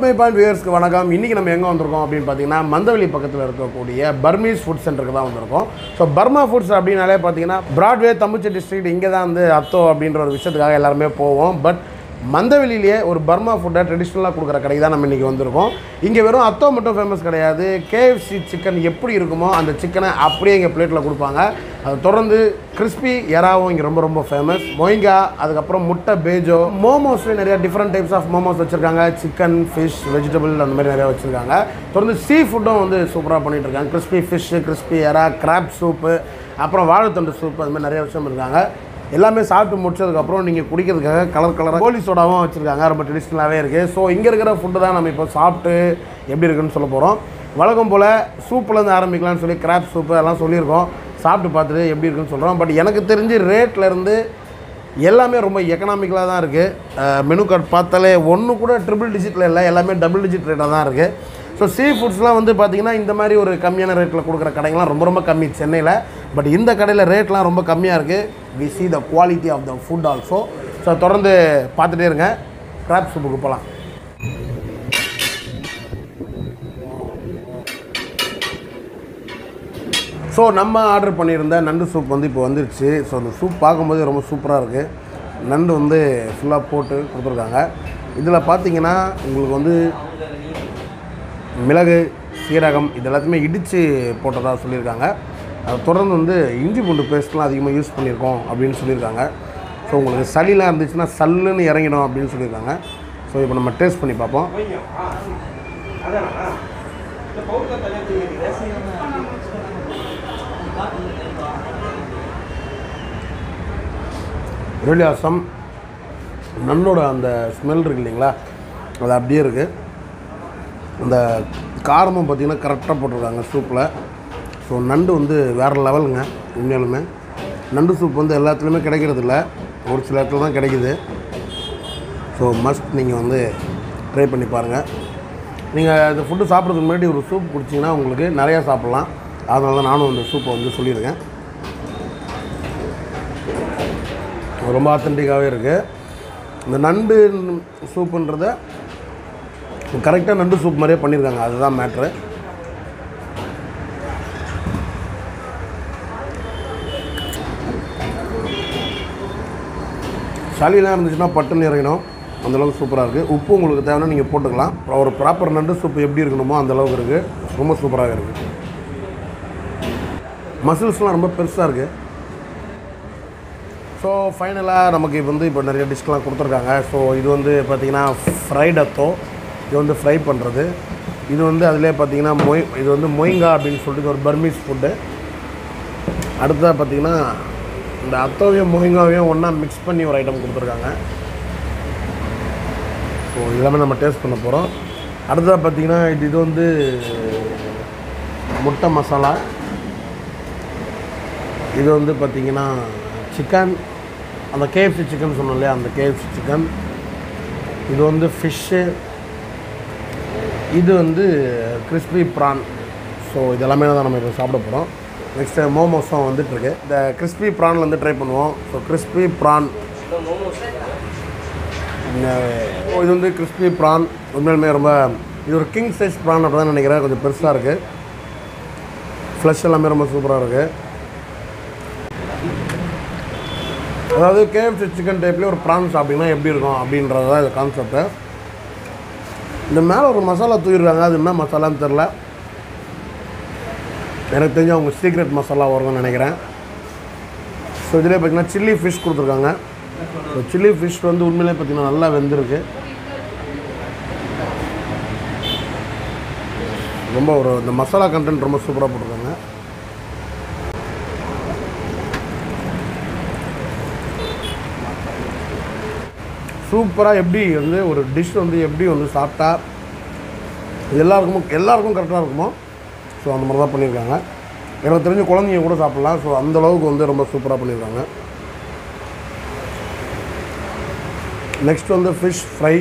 my point வியர்ஸ்க்கு வணக்கம் இன்றைக்கி நம்ம எங்கே வந்திருக்கோம் அப்படின்னு பார்த்தீங்கன்னா மந்தவெளி பக்கத்தில் இருக்கக்கூடிய பர்மீஸ் ஃபுட் சென்டருக்கு தான் வந்திருக்கோம் ஸோ பர்மா ஃபுட்ஸ் அப்படின்னாலே பார்த்தீங்கன்னா பிராட்வே தம்புச்செட்டி ஸ்ட்ரீட் இங்கே தான் வந்து அத்தோ அப்படின்ற ஒரு விஷயத்துக்காக எல்லாருமே போவோம் பட் மந்தவெளியிலேயே ஒரு பர்மா ஃபுட்டை ட்ரெடிஷ்னலாக கொடுக்குற கடைக்கு தான் நம்ம இன்றைக்கி வந்திருக்கோம் இங்கே வெறும் அத்தோ மட்டும் ஃபேமஸ் கிடையாது கேஎஃப்சி சிக்கன் எப்படி இருக்குமோ அந்த சிக்கனை அப்படியே இங்கே பிளேட்டில் கொடுப்பாங்க அதை தொடர்ந்து கிறிஸ்பி எறாவும் இங்கே ரொம்ப ரொம்ப ஃபேமஸ் மொய்ங்கா அதுக்கப்புறம் முட்டை பேஜோ மோமோஸ்லேயே நிறைய டிஃப்ரெண்ட் டைப்ஸ் ஆஃப் மோமோஸ் வச்சுருக்காங்க சிக்கன் ஃபிஷ் வெஜிடபிள் அந்த மாதிரி நிறையா வச்சுருக்காங்க தொடர்ந்து சீ ஃபுட்டும் வந்து சூப்பராக பண்ணிகிட்டு இருக்காங்க கிறிஸ்பி ஃபிஷ்ஷு கிறிஸ்பி எறா கிராப் சூப்பு அப்புறம் வாழைத்தண்டு சூப்பு அது மாதிரி நிறைய விஷயம் இருக்காங்க எல்லாமே சாப்பிட்டு முடிச்சதுக்கப்புறம் நீங்கள் குடிக்கிறதுக்காக கலர் கலராக கோலி சோடாவும் வச்சுருக்காங்க ரொம்ப ட்ரெடிஷ்னலாகவே இருக்குது ஸோ இங்கே இருக்கிற ஃபுட்டு தான் நம்ம இப்போ சாப்பிட்டு எப்படி இருக்குன்னு சொல்ல போகிறோம் வழக்கம் போல் சூப்புலேருந்து ஆரம்பிக்கலாம்னு சொல்லி கிராப் சூப்பு அதெல்லாம் சொல்லியிருக்கோம் சாப்பிட்டு பார்த்துட்டு எப்படி இருக்குன்னு சொல்கிறோம் பட் எனக்கு தெரிஞ்சு ரேட்லேருந்து எல்லாமே ரொம்ப எக்கனாமிக்கலாக தான் இருக்குது மெனு கார்டு பார்த்தாலே ஒன்று கூட ட்ரிபிள் டிஜிட்டில் இல்லை எல்லாமே டபுள் டிஜிட் ரேட்டாக தான் இருக்குது ஸோ சீ ஃபுட்ஸ்லாம் வந்து பார்த்திங்கன்னா இந்த மாதிரி ஒரு கம்மியான ரேட்டில் கொடுக்குற கடைங்களாம் ரொம்ப ரொம்ப கம்மி சென்னையில் பட் இந்த கடையில் ரேட்லாம் ரொம்ப கம்மியாக இருக்குது we see the quality of the food also so தொடர்ந்து பார்த்துட்டே இருங்க கிராப் சூப்புக்கு போகலாம் ஸோ நம்ம ஆர்டர் பண்ணியிருந்த நண்டு சூப் வந்து இப்போ வந்துருச்சு ஸோ அந்த சூப் பார்க்கும்போது ரொம்ப சூப்பராக இருக்குது நண்டு வந்து ஃபுல்லாக போட்டு கொடுத்துருக்காங்க இதில் பார்த்தீங்கன்னா உங்களுக்கு வந்து மிளகு சீரகம் இது எல்லாத்தையுமே இடித்து போட்டதாக சொல்லியிருக்காங்க அதை தொடர்ந்து வந்து இஞ்சி பூண்டு பேஸ்ட்லாம் அதிகமாக யூஸ் பண்ணியிருக்கோம் அப்படின்னு சொல்லியிருக்காங்க ஸோ உங்களுக்கு சளிலாம் இருந்துச்சுன்னா சல்லுன்னு இறங்கிடும் அப்படின்னு சொல்லியிருக்காங்க ஸோ இப்போ நம்ம டேஸ்ட் பண்ணி பார்ப்போம் really awesome நண்டோட அந்த ஸ்மெல் இருக்கு இல்லைங்களா அது அப்படியே இருக்குது அந்த காரமும் பார்த்திங்கன்னா கரெக்டாக போட்டிருக்காங்க சூப்பில் ஸோ நண்டு வந்து வேறு லெவலுங்க உண்மையாலுமே நண்டு சூப் வந்து எல்லாத்துலேயுமே கிடைக்கிறது இல்ல ஒரு சில இடத்துல தான் கிடைக்குது ஸோ மஸ்ட் நீங்கள் வந்து ட்ரை பண்ணி பாருங்கள் நீங்கள் இந்த ஃபுட்டு சாப்பிட்றதுக்கு முன்னாடி ஒரு சூப் குடிச்சிங்கன்னா உங்களுக்கு நிறையா சாப்பிட்லாம் அதனால தான் நானும் இந்த சூப்பை வந்து சொல்லியிருக்கேன் ரொம்ப ஆத்தென்டிக்காகவே இருக்குது இந்த நண்டு சூப்புன்றத கரெக்டாக நண்டு சூப் மாதிரியே பண்ணியிருக்காங்க அதுதான் மேட்ரு சளிலாம் இருந்துச்சுன்னா பட்டுன்னு இறங்கணும் அந்தளவுக்கு சூப்பராக இருக்குது உப்பு உங்களுக்கு தேவைன்னா நீங்கள் போட்டுக்கலாம் ஒரு ப்ராப்பர் நண்டு சூப்பு எப்படி இருக்கணுமோ அந்த அளவுக்கு இருக்குது ரொம்ப சூப்பராக இருக்குது மசில்ஸ்லாம் ரொம்ப பெருசாக இருக்குது ஸோ ஃபைனலாக நமக்கு இப்போ வந்து இப்போ நிறைய டிஷ்லாம் கொடுத்துருக்காங்க ஸோ இது வந்து பார்த்திங்கன்னா ஃப்ரைட் அத்தோ இது வந்து ஃப்ரை பண்ணுறது இது வந்து அதிலே பார்த்தீங்கன்னா மொய் இது வந்து மொய்ங்கா அப்படின்னு சொல்லிட்டு இது ஒரு பர்மீஸ் ஃபுட்டு அடுத்ததாக பார்த்தீங்கன்னா இந்த அத்தோவையும் மொய்ங்காவையும் ஒன்றா மிக்ஸ் பண்ணி ஒரு ஐட்டம் கொடுத்துருக்காங்க ஸோ எல்லாமே நம்ம டேஸ்ட் பண்ண போகிறோம் அடுத்ததாக பார்த்தீங்கன்னா இது இது வந்து முட்டை மசாலா இது வந்து பார்த்திங்கன்னா சிக்கன் அந்த கேஎஃப்சி சிக்கன் சொன்னோம் இல்லையா அந்த கேஎஃப்சி சிக்கன் இது வந்து ஃபிஷ்ஷு இது வந்து கிறிஸ்பி ப்ரான் ஸோ இதெல்லாமே தான் நம்ம இப்போ சாப்பிட போகிறோம் நெக்ஸ்ட்டு மோமோஸும் வந்துட்டுருக்கு இந்த கிறிஸ்பி ப்ரான் வந்து ட்ரை பண்ணுவோம் ஸோ கிறிஸ்பி ப்ரான் இது வந்து கிறிஸ்பி ப்ரான் உண்மையிலுமே ரொம்ப இது ஒரு கிங் சைஸ் ப்ரான் அப்படி தான் நினைக்கிறேன் கொஞ்சம் பெருசாக இருக்குது ஃப்ளஷ் எல்லாமே ரொம்ப சூப்பராக இருக்குது அதாவது கேஎஃப்சி சிக்கன் டைப்லேயே ஒரு ப்ரான் சாப்பிட்டிங்கன்னா எப்படி இருக்கும் அப்படின்றது தான் இது கான்செப்ட்டு இந்த மேலே ஒரு மசாலா தூக்கிடுறாங்க அது என்ன மசாலான்னு தெரில எனக்கு தெரிஞ்சு அவங்க சீக்ரெட் மசாலா வரும்னு நினைக்கிறேன் ஸோ இதிலே பார்த்தீங்கன்னா சில்லி ஃபிஷ் கொடுத்துருக்காங்க ஸோ சில்லி ஃபிஷ் வந்து உண்மையிலே பார்த்தீங்கன்னா நல்லா வெந்திருக்கு ரொம்ப ஒரு இந்த மசாலா கண்டென்ட் ரொம்ப சூப்பராக போட்டிருக்காங்க சூப்பராக எப்படி வந்து ஒரு டிஷ் வந்து எப்படி வந்து சாப்பிட்டா எல்லாருக்கும் எல்லாருக்கும் கரெக்டாக இருக்குமோ ஸோ அந்த மாதிரி தான் பண்ணியிருக்காங்க எனக்கு தெரிஞ்ச குழந்தைங்க கூட சாப்பிட்லாம் ஸோ அந்த அளவுக்கு வந்து ரொம்ப சூப்பராக பண்ணியிருக்காங்க நெக்ஸ்ட் வந்து ஃபிஷ் ஃப்ரை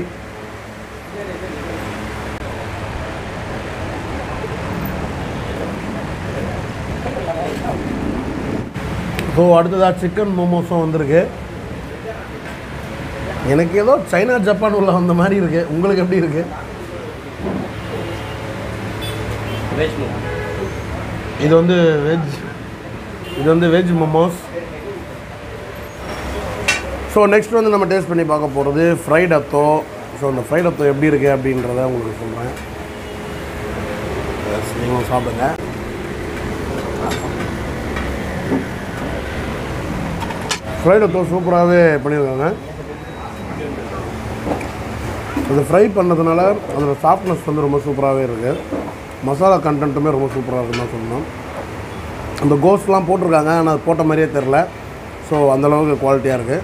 ஸோ அடுத்ததாக சிக்கன் மோமோஸும் வந்திருக்கு எனக்கு ஏதோ சைனா ஜப்பான் உள்ள வந்த மாதிரி இருக்குது உங்களுக்கு எப்படி இருக்குது வெஜ் மோமோ இது வந்து வெஜ் இது வந்து வெஜ் மோமோஸ் ஸோ நெக்ஸ்ட் வந்து நம்ம டேஸ்ட் பண்ணி பார்க்க போகிறது ஃப்ரைட் அத்தோ ஸோ அந்த ஃப்ரைட் அத்தோ எப்படி இருக்குது அப்படின்றத உங்களுக்கு சொல்கிறேன் நீங்களும் சாப்பிடுங்க ஃப்ரைட் அத்தோ சூப்பராகவே பண்ணியிருக்காங்க அது ஃப்ரை பண்ணதுனால அதோட சாஃப்ட்னஸ் வந்து ரொம்ப சூப்பராகவே இருக்குது மசாலா கண்டென்ட்டுமே ரொம்ப சூப்பராக இருக்குன்னு தான் சொல்லணும் அந்த கோஸ்ட்லாம் போட்டிருக்காங்க ஆனால் அது போட்ட மாதிரியே தெரில ஸோ அந்தளவுக்கு குவாலிட்டியாக இருக்குது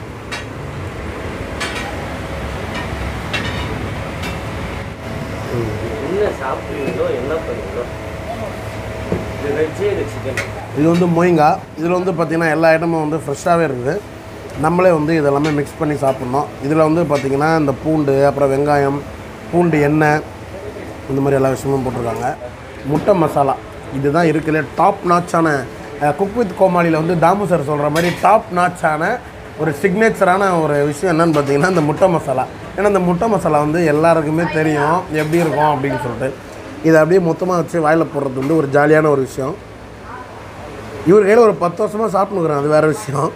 என்ன சாப்பிடுவீங்களோ என்ன பண்ணுவீங்களோ இது வெஜ்ஜு இது சிக்கன் இது வந்து மொய்ங்கா இதில் வந்து பார்த்திங்கன்னா எல்லா ஐட்டமும் வந்து ஃப்ரெஷ்ஷாகவே இருக்குது நம்மளே வந்து இதெல்லாமே மிக்ஸ் பண்ணி சாப்பிட்ணும் இதில் வந்து பார்த்திங்கன்னா இந்த பூண்டு அப்புறம் வெங்காயம் பூண்டு எண்ணெய் இந்த மாதிரி எல்லா விஷயமும் போட்டிருக்காங்க முட்டை மசாலா இதுதான் இருக்குல்ல டாப் நாச்சான குக் வித் கோமாளியில் வந்து தாமு சார் சொல்கிற மாதிரி டாப் நாச்சான ஒரு சிக்னேச்சரான ஒரு விஷயம் என்னன்னு பார்த்தீங்கன்னா இந்த முட்டை மசாலா ஏன்னா இந்த முட்டை மசாலா வந்து எல்லாருக்குமே தெரியும் எப்படி இருக்கும் அப்படின்னு சொல்லிட்டு இதை அப்படியே மொத்தமாக வச்சு வாயில் போடுறது வந்து ஒரு ஜாலியான ஒரு விஷயம் இவர் கையில் ஒரு பத்து வருஷமாக சாப்பிட்டுக்கிறேன் அது வேறு விஷயம்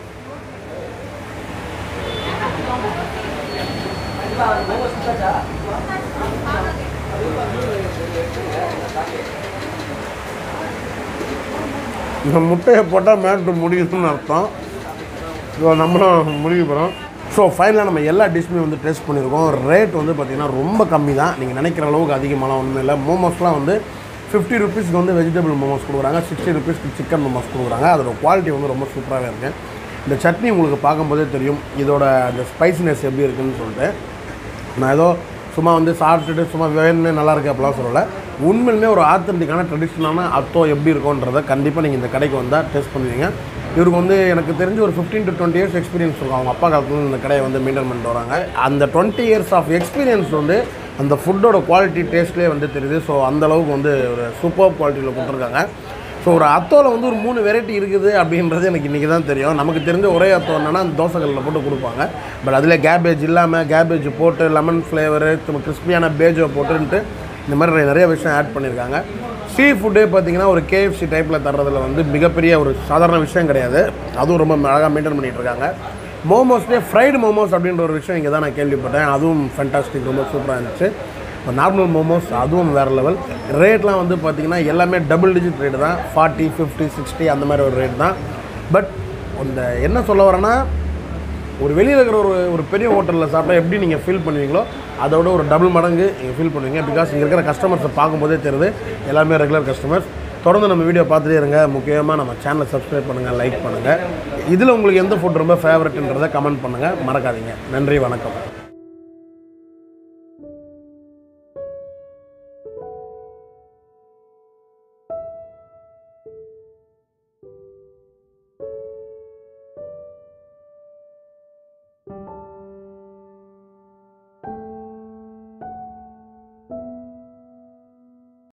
இந்த முட்டையை போட்டால் மேட்டு முடியுதுன்னு அர்த்தம் ஸோ நம்மளும் முடிவு போகிறோம் ஸோ ஃபைனலாக நம்ம எல்லா டிஷ்ஷுமே வந்து டேஸ்ட் பண்ணியிருக்கோம் ரேட் வந்து பார்த்திங்கன்னா ரொம்ப கம்மி தான் நீங்கள் நினைக்கிற அளவுக்கு அதிகமான ஒன்றும் இல்லை மோமோஸ்லாம் வந்து ஃபிஃப்டி ருபீஸ்க்கு வந்து வெஜிடபிள் மோமோஸ் கொடுக்குறாங்க சிக்ஸ்டி ருபீஸ்க்கு சிக்கன் மோமோஸ் கொடுக்குறாங்க அதோட குவாலிட்டி வந்து ரொம்ப சூப்பராகவே இருக்குது இந்த சட்னி உங்களுக்கு பார்க்கும்போதே தெரியும் இதோட அந்த ஸ்பைசினஸ் எப்படி இருக்குன்னு சொல்லிட்டு நான் ஏதோ சும்மா வந்து சாப்பிட்டுட்டு சும்மா வேணும்னு நல்லா இருக்கு அப்படிலாம் சொல்லலை உண்மையிலுமே ஒரு ஆத்தென்டிக்கான ட்ரெடிஷ்னலான அத்தோ எப்படி இருக்கும்ன்றதை கண்டிப்பாக நீங்கள் இந்த கடைக்கு வந்தால் டேஸ்ட் பண்ணுவீங்க இவருக்கு வந்து எனக்கு தெரிஞ்சு ஒரு fifteen to twenty years experience இருக்கும் அவங்க அப்பா காலத்துல இந்த கடையை வந்து மெயின்டைன் பண்ணிட்டு வராங்க அந்த டுவெண்ட்டி இயர்ஸ் ஆஃப் எக்ஸ்பீரியன்ஸ் வந்து அந்த ஃபுட்டோட குவாலிட்டி டேஸ்ட்லேயே வந்து தெரியுது ஸோ அந்த அளவுக்கு வந்து ஒரு சூப்பர் குவாலிட்டியில் கொடுத்துருக்காங்க ஸோ ஒரு அத்தோவில் வந்து ஒரு மூணு வெரைட்டி இருக்குது அப்படின்றது எனக்கு இன்றைக்கி தான் தெரியும் நமக்கு தெரிஞ்ச ஒரே அத்தோ என்னன்னா அந்த தோசைகளில் போட்டு கொடுப்பாங்க பட் அதில் கேபேஜ் இல்லாமல் கேபேஜ் போட்டு லெமன் ஃப்ளேவரு கிறிஸ்பியான பேஜோ போட்டுன்ட்டு இந்த மாதிரி நிறைய விஷயம் ஆட் பண்ணியிருக்காங்க சீ ஃபுட்டே பார்த்தீங்கன்னா ஒரு கேஎஃப்சி டைப்பில் தர்றதுல வந்து மிகப்பெரிய ஒரு சாதாரண விஷயம் கிடையாது அதுவும் ரொம்ப அழகாக மெயின்டைன் பண்ணிகிட்டு இருக்காங்க மோமோஸ்லேயே ஃப்ரைடு மோமோஸ் அப்படின்ற ஒரு விஷயம் இங்கே தான் நான் கேள்விப்பட்டேன் அதுவும் ஃபென்டாஸ்டிக் ரொம்ப சூப்பராக இருந்துச்சு இப்போ நார்மல் மோமோஸ் அதுவும் வேறு லெவல் ரேட்லாம் வந்து பார்த்திங்கன்னா எல்லாமே டபுள் டிஜிட் ரேட்டு தான் ஃபார்ட்டி ஃபிஃப்டி சிக்ஸ்டி அந்த மாதிரி ஒரு ரேட் தான் பட் அந்த என்ன சொல்ல வரேன்னா ஒரு வெளியில் இருக்கிற ஒரு ஒரு பெரிய ஹோட்டலில் சாப்பிட்டா எப்படி நீங்கள் ஃபீல் பண்ணுவீங்களோ அதோட ஒரு டபுள் மடங்கு நீங்கள் ஃபீல் பண்ணுவீங்க பிகாஸ் இங்கே இருக்கிற கஸ்டமர்ஸை பார்க்கும்போதே தெரியுது எல்லாமே ரெகுலர் கஸ்டமர்ஸ் தொடர்ந்து நம்ம வீடியோ பார்த்துட்டே இருங்க முக்கியமாக நம்ம சேனலை சப்ஸ்கிரைப் பண்ணுங்கள் லைக் பண்ணுங்கள் இதில் உங்களுக்கு எந்த ஃபுட் ரொம்ப ஃபேவரட்ன்றதை கமெண்ட் பண்ணுங்கள் மறக்காதீங்க நன்றி வணக்கம்